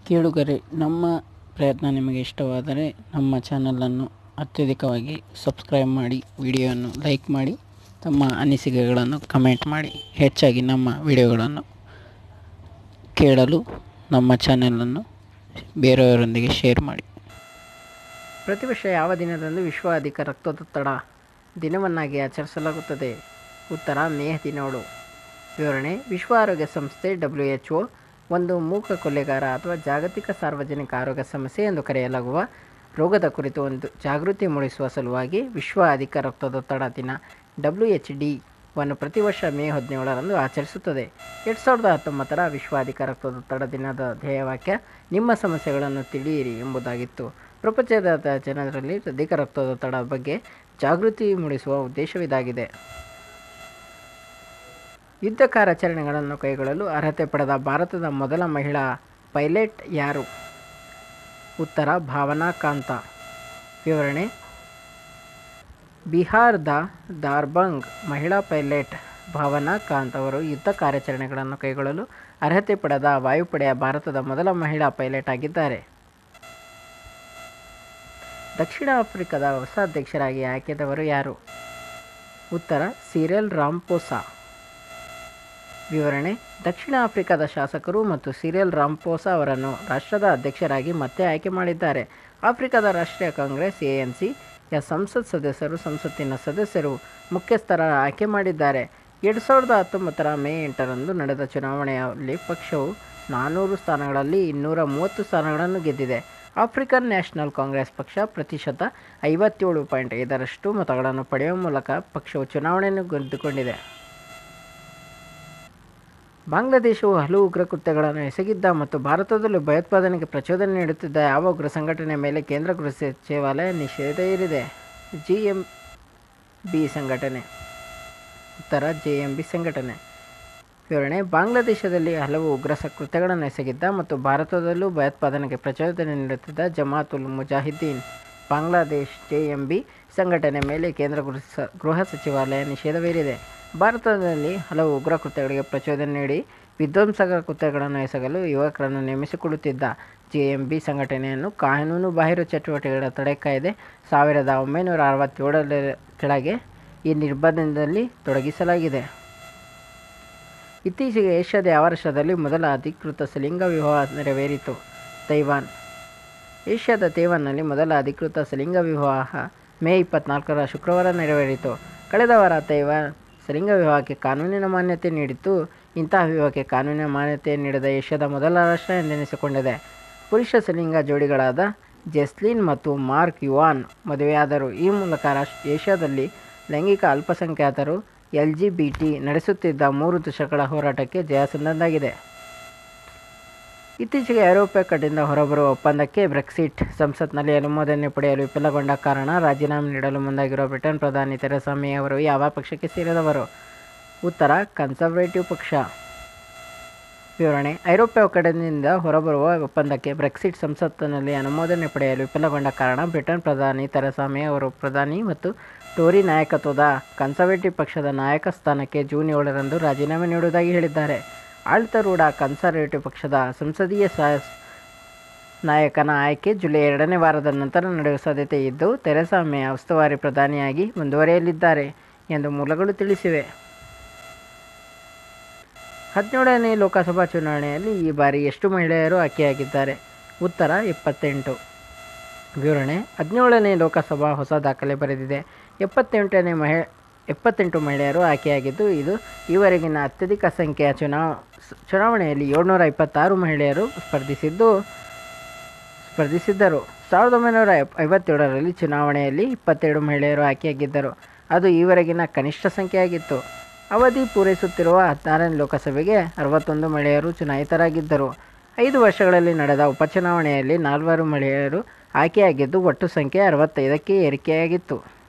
ಕೇಳುಗರೆ ನಮ್ಮ ಪ್ರಯತ್ನ ನಿಮಗೆ ಇಷ್ಟವಾದರೆ ನಮ್ಮ ಚಾನಲನ್ನು ಅತ್ಯಧಿಕವಾಗಿ ಸಬ್ಸ್ಕ್ರೈಬ್ ಮಾಡಿ ವಿಡಿಯೋವನ್ನು ಲೈಕ್ ಮಾಡಿ ತಮ್ಮ ಅನಿಸಿಕೆಗಳನ್ನು ಕಮೆಂಟ್ ಮಾಡಿ ಹೆಚ್ಚಾಗಿ ನಮ್ಮ ವಿಡಿಯೋಗಳನ್ನು ಕೇಳಲು ನಮ್ಮ ಚಾನಲನ್ನು ಬೇರೆಯವರೊಂದಿಗೆ ಶೇರ್ ಮಾಡಿ ಪ್ರತಿ ವರ್ಷ ಯಾವ ದಿನದಂದು ವಿಶ್ವ ಅಧಿಕ ರಕ್ತದೊತ್ತಡ ದಿನವನ್ನಾಗಿ ಆಚರಿಸಲಾಗುತ್ತದೆ ಉತ್ತರ ಮೇ ಹದಿನೇಳು ವಿವರಣೆ ವಿಶ್ವ ಆರೋಗ್ಯ ಸಂಸ್ಥೆ ಡಬ್ಲ್ಯೂ ಎಚ್ ಒ ಒಂದು ಮೂಕ ಕೊಲೆಗಾರ ಅಥವಾ ಜಾಗತಿಕ ಸಾರ್ವಜನಿಕ ಆರೋಗ್ಯ ಸಮಸ್ಯೆ ಎಂದು ಕರೆಯಲಾಗುವ ರೋಗದ ಕುರಿತು ಒಂದು ಜಾಗೃತಿ ಮೂಡಿಸುವ ಸಲುವಾಗಿ ವಿಶ್ವ ಅಧಿಕ ರಕ್ತದೊತ್ತಡ ದಿನ ಡಬ್ಲ್ಯೂ ಎಚ್ ಡಿ ವನ್ನು ಪ್ರತಿ ವರ್ಷ ಮೇ ಹದಿನೇಳರಂದು ಆಚರಿಸುತ್ತದೆ ಎರಡು ಸಾವಿರದ ಹತ್ತೊಂಬತ್ತರ ವಿಶ್ವ ಅಧಿಕ ರಕ್ತದೊತ್ತಡ ದಿನದ ಧ್ಯೇಯವಾಕ್ಯ ನಿಮ್ಮ ಸಮಸ್ಯೆಗಳನ್ನು ತಿಳಿಯಿರಿ ಎಂಬುದಾಗಿತ್ತು ಪ್ರಪಂಚದ ಜನರಲ್ಲಿ ಅಧಿಕ ರಕ್ತದೊತ್ತಡ ಬಗ್ಗೆ ಜಾಗೃತಿ ಮೂಡಿಸುವ ಉದ್ದೇಶವಿದಾಗಿದೆ ಯುದ್ಧ ಕಾರ್ಯಾಚರಣೆಗಳನ್ನು ಕೈಗೊಳ್ಳಲು ಅರ್ಹತೆ ಪಡೆದ ಭಾರತದ ಮೊದಲ ಮಹಿಳಾ ಪೈಲಟ್ ಯಾರು ಉತ್ತರ ಭಾವನಾ ಕಾಂತ ವಿವರಣೆ ಬಿಹಾರದ ದಾರ್ಬಂಗ್ ಮಹಿಳಾ ಪೈಲಟ್ ಭಾವನಾ ಕಾಂತ್ ಅವರು ಯುದ್ಧ ಕಾರ್ಯಾಚರಣೆಗಳನ್ನು ಕೈಗೊಳ್ಳಲು ಅರ್ಹತೆ ಪಡೆದ ವಾಯುಪಡೆಯ ಭಾರತದ ಮೊದಲ ಮಹಿಳಾ ಪೈಲಟ್ ಆಗಿದ್ದಾರೆ ದಕ್ಷಿಣ ಆಫ್ರಿಕಾದ ಹೊಸ ಅಧ್ಯಕ್ಷರಾಗಿ ಆಯ್ಕೆದವರು ಯಾರು ಉತ್ತರ ಸಿರೆಲ್ ರಾಂಪೋಸಾ ವಿವರಣೆ ದಕ್ಷಿಣ ಆಫ್ರಿಕಾದ ಶಾಸಕರು ಮತ್ತು ಸಿರಿಯಲ್ ರಾಂಪೋಸಾ ಅವರನ್ನು ರಾಷ್ಟ್ರದ ಅಧ್ಯಕ್ಷರಾಗಿ ಮತ್ತೆ ಆಯ್ಕೆ ಮಾಡಿದ್ದಾರೆ ಆಫ್ರಿಕಾದ ರಾಷ್ಟ್ರೀಯ ಕಾಂಗ್ರೆಸ್ ಎಎನ್ಸಿ ಯ ಸಂಸತ್ ಸದಸ್ಯರು ಸಂಸತ್ತಿನ ಸದಸ್ಯರು ಮುಖ್ಯಸ್ಥರ ಆಯ್ಕೆ ಮಾಡಿದ್ದಾರೆ ಎರಡು ಸಾವಿರದ ಹತ್ತೊಂಬತ್ತರ ಮೇ ಎಂಟರಂದು ನಡೆದ ಚುನಾವಣೆಯಲ್ಲಿ ಪಕ್ಷವು ನಾನ್ನೂರು ಸ್ಥಾನಗಳಲ್ಲಿ ಇನ್ನೂರ ಮೂವತ್ತು ಸ್ಥಾನಗಳನ್ನು ಗೆದ್ದಿದೆ ಆಫ್ರಿಕನ್ ನ್ಯಾಷನಲ್ ಕಾಂಗ್ರೆಸ್ ಪಕ್ಷ ಪ್ರತಿಶತ ಐವತ್ತೇಳು ಪಾಯಿಂಟ್ ಐದರಷ್ಟು ಮತಗಳನ್ನು ಪಡೆಯುವ ಮೂಲಕ ಪಕ್ಷವು ಚುನಾವಣೆಯನ್ನು ಗೆದ್ದುಕೊಂಡಿದೆ ಬಾಂಗ್ಲಾದೇಶವು ಹಲವು ಉಗ್ರ ಕೃತ್ಯಗಳನ್ನು ಎಸಗಿದ್ದ ಮತ್ತು ಭಾರತದಲ್ಲೂ ಭಯೋತ್ಪಾದನೆಗೆ ಪ್ರಚೋದನೆ ನೀಡುತ್ತಿದ್ದ ಯಾವ ಉಗ್ರ ಸಂಘಟನೆ ಮೇಲೆ ಕೇಂದ್ರ ಗೃಹ ಸಚಿವಾಲಯ ನಿಷೇಧ ಹೇರಿದೆ ಜಿ ಎಂ ಬಿ ಸಂಘಟನೆ ಉತ್ತರ ಜೆ ಎಂ ಬಿ ಸಂಘಟನೆ ವಿವರಣೆ ಬಾಂಗ್ಲಾದೇಶದಲ್ಲಿ ಹಲವು ಉಗ್ರ ಕೃತ್ಯಗಳನ್ನು ಎಸಗಿದ್ದ ಮತ್ತು ಭಾರತದಲ್ಲೂ ಭಯೋತ್ಪಾದನೆಗೆ ಪ್ರಚೋದನೆ ನೀಡುತ್ತಿದ್ದ Jamaatul Mujahideen Bangladesh J M B ಸಂಘಟನೆ ಮೇಲೆ ಕೇಂದ್ರ ಗೃಹ ಸ- ಗೃಹ ಸಚಿವಾಲಯ ನಿಷೇಧವೇರಿದೆ ಭಾರತದಲ್ಲಿ ಹಲವು ಉಗ್ರ ಕೃತ್ಯಗಳಿಗೆ ಪ್ರಚೋದನೆ ನೀಡಿ ವಿಧ್ವಂಸಕ ಕೃತ್ಯಗಳನ್ನು ಎಸಗಲು ಯುವಕರನ್ನು ನೇಮಿಸಿಕೊಳ್ಳುತ್ತಿದ್ದ ಜೆ ಎಂ ಬಿ ಸಂಘಟನೆಯನ್ನು ಕಾನೂನು ಬಾಹಿರ ಚಟುವಟಿಕೆಗಳ ತಡೆ ಕಾಯ್ದೆ ಸಾವಿರದ ಒಂಬೈನೂರ ಅರವತ್ತೇಳರ ಕೆಳಗೆ ಈ ನಿರ್ಬಂಧದಲ್ಲಿ ತೊಡಗಿಸಲಾಗಿದೆ ಇತ್ತೀಚೆಗೆ ಏಷ್ಯಾದ ಯಾವ ರಾಷ್ಟ್ರದಲ್ಲಿ ಮೊದಲ ಅಧಿಕೃತ ಸಲಿಂಗ ವಿವಾಹ ನೆರವೇರಿತು ತೈವಾನ್ ಏಷ್ಯಾದ ತೈವಾನ್ನಲ್ಲಿ ಮೊದಲ ಅಧಿಕೃತ ಸಲಿಂಗ ವಿವಾಹ ಮೇ ಇಪ್ಪತ್ನಾಲ್ಕರ ಶುಕ್ರವಾರ ನೆರವೇರಿತು ಕಳೆದ ವಾರ ತೈವಾನ್ ಸಲಿಂಗ ವಿವಾಹಕ್ಕೆ ಕಾನೂನಿನ ಮಾನ್ಯತೆ ನೀಡಿತ್ತು ಇಂತಹ ವಿವಾಹಕ್ಕೆ ಕಾನೂನಿನ ಮಾನ್ಯತೆ ನೀಡದ ಏಷ್ಯಾದ ಮೊದಲ ರಾಷ್ಟ್ರ ಎಂದೆನಿಸಿಕೊಂಡಿದೆ ಪುರುಷ ಸಲಿಂಗ ಜೋಡಿಗಳಾದ ಜೆಸ್ಲಿನ್ ಮತ್ತು ಮಾರ್ಕ್ ಯುವಾನ್ ಮದುವೆಯಾದರು ಈ ಮೂಲಕ ರಾಷ್ಟ್ರ ಏಷ್ಯಾದಲ್ಲಿ ಲೈಂಗಿಕ ಅಲ್ಪಸಂಖ್ಯಾತರು ಎಲ್ ಜಿ ಬಿ ಟಿ ನಡೆಸುತ್ತಿದ್ದ ಮೂರು ದಶಕಗಳ ಹೋರಾಟಕ್ಕೆ ಜಯ ಸಂದಂದಾಗಿದೆ ಇತ್ತೀಚೆಗೆ ಐರೋಪ್ಯ ಕಡೆಯಿಂದ ಹೊರಬರುವ ಒಪ್ಪಂದಕ್ಕೆ ಬ್ರೆಕ್ಸಿಟ್ ಸಂಸತ್ನಲ್ಲಿ ಅನುಮೋದನೆ ಪಡೆಯಲು ವಿಫಲಗೊಂಡ ಕಾರಣ ರಾಜೀನಾಮೆ ನೀಡಲು ಮುಂದಾಗಿರುವ ಬ್ರಿಟನ್ ಪ್ರಧಾನಿ ತೆರೆಸಾ ಮೇ ಅವರು ಯಾವ ಪಕ್ಷಕ್ಕೆ ಸೇರಿದವರು ಉತ್ತರ ಕನ್ಸರ್ವೇಟಿವ್ ಪಕ್ಷ ವಿವರಣೆ ಐರೋಪ್ಯ ಒಕ್ಕೂಟದಿಂದ ಹೊರಬರುವ ಒಪ್ಪಂದಕ್ಕೆ ಬ್ರೆಕ್ಸಿಟ್ ಸಂಸತ್ತಿನಲ್ಲಿ ಅನುಮೋದನೆ ಪಡೆಯಲು ವಿಫಲಗೊಂಡ ಕಾರಣ ಬ್ರಿಟನ್ ಪ್ರಧಾನಿ ತೆರೆಸಾ ಮೇ ಅವರು ಪ್ರಧಾನಿ ಮತ್ತು ಟೋರಿ ನಾಯಕತ್ವದ ಕನ್ಸರ್ವೇಟಿವ್ ಪಕ್ಷದ ನಾಯಕ ಸ್ಥಾನಕ್ಕೆ ಜೂನ್ ಏಳರಂದು ರಾಜೀನಾಮೆ ನೀಡುವುದಾಗಿ ಹೇಳಿದ್ದಾರೆ ಆಡಳಿತಾರೂಢ ಕನ್ಸರ್ವೇಟಿವ್ ಪಕ್ಷದ ಸಂಸದೀಯ ಸ ನಾಯಕನ ಆಯ್ಕೆ ಜುಲೈ ಎರಡನೇ ವಾರದ ನಂತರ ನಡೆಯುವ ಸಾಧ್ಯತೆ ಇದ್ದು ತೆರೆಸಾ ಮೇ ಉಸ್ತುವಾರಿ ಪ್ರಧಾನಿಯಾಗಿ ಮುಂದುವರಿಯಲಿದ್ದಾರೆ ಎಂದು ಮೂಲಗಳು ತಿಳಿಸಿವೆ ಹದಿನೇಳನೇ ಲೋಕಸಭಾ ಚುನಾವಣೆಯಲ್ಲಿ ಈ ಬಾರಿ ಎಷ್ಟು ಮಹಿಳೆಯರು ಆಯ್ಕೆಯಾಗಿದ್ದಾರೆ ಉತ್ತರ ಇಪ್ಪತ್ತೆಂಟು ವಿವರಣೆ ಹದಿನೇಳನೇ ಲೋಕಸಭಾ ಹೊಸ ದಾಖಲೆ ಬರೆದಿದೆ ಎಪ್ಪತ್ತೆಂಟನೇ ಮಹಿ ಎಪ್ಪತ್ತೆಂಟು ಮಹಿಳೆಯರು ಆಯ್ಕೆಯಾಗಿದ್ದು ಇದು ಈವರೆಗಿನ ಅತ್ಯಧಿಕ ಸಂಖ್ಯೆಯ ಚುನಾವ ಚುನಾವಣೆಯಲ್ಲಿ ಏಳ್ನೂರ ಇಪ್ಪತ್ತಾರು ಮಹಿಳೆಯರು ಸ್ಪರ್ಧಿಸಿದ್ದು ಸ್ಪರ್ಧಿಸಿದ್ದರು ಸಾವಿರದ ಒಂಬೈನೂರ ಎಪ್- ಐವತ್ತೇಳರಲ್ಲಿ ಚುನಾವಣೆಯಲ್ಲಿ ಇಪ್ಪತ್ತೆರಡು ಮಹಿಳೆಯರು ಆಯ್ಕೆಯಾಗಿದ್ದರು ಅದು ಈವರೆಗಿನ ಕನಿಷ್ಠ ಸಂಖ್ಯೆಯಾಗಿತ್ತು ಅವಧಿ ಪೂರೈಸುತ್ತಿರುವ ಹದಿನಾರನೇ ಲೋಕಸಭೆಗೆ ಅರವತ್ತೊಂದು ಮಹಿಳೆಯರು ಚುನಾಯಿತರಾಗಿದ್ದರು ಐದು ವರ್ಷಗಳಲ್ಲಿ ನಡೆದ ಉಪಚುನಾವಣೆಯಲ್ಲಿ ನಾಲ್ವರು ಮಹಿಳೆಯರು ಆಯ್ಕೆಯಾಗಿದ್ದು ಒಟ್ಟು ಸಂಖ್ಯೆ ಅರವತ್ತೈದಕ್ಕೆ ಏರಿಕೆಯಾಗಿತ್ತು